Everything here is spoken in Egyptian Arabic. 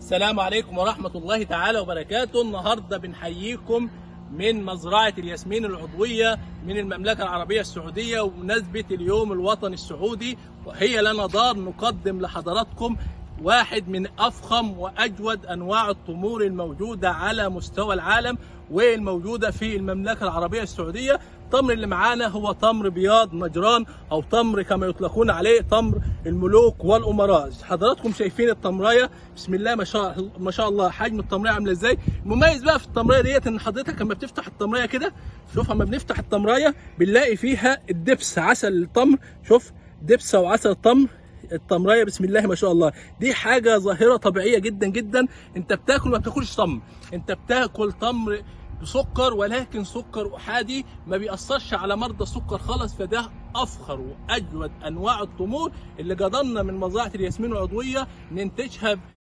السلام عليكم ورحمة الله تعالى وبركاته النهاردة بنحييكم من مزرعة الياسمين العضوية من المملكة العربية السعودية وبمناسبة اليوم الوطني السعودي وهي لنا دار نقدم لحضراتكم واحد من أفخم وأجود أنواع التمور الموجودة على مستوى العالم والموجودة في المملكة العربية السعودية التمر اللي معانا هو تمر بياض نجران او تمر كما يطلقون عليه تمر الملوك والامراء حضراتكم شايفين التمرايه بسم الله ما شاء ما شاء الله حجم التمرايه عامله ازاي المميز بقى في التمرايه ديت ان حضرتك لما بتفتح التمرايه كده شوف لما بنفتح التمرايه بنلاقي فيها الدبس عسل التمر شوف دبس وعسل التمر التمرايه بسم الله ما شاء الله دي حاجه ظاهره طبيعيه جدا جدا انت بتاكل ما بتاكلش تمر انت بتاكل تمر بسكر ولكن سكر احادي ما بيأثرش على مرضى السكر خالص فده افخر واجود انواع التمور اللي قدرنا من مزرعه الياسمين العضويه ننتجها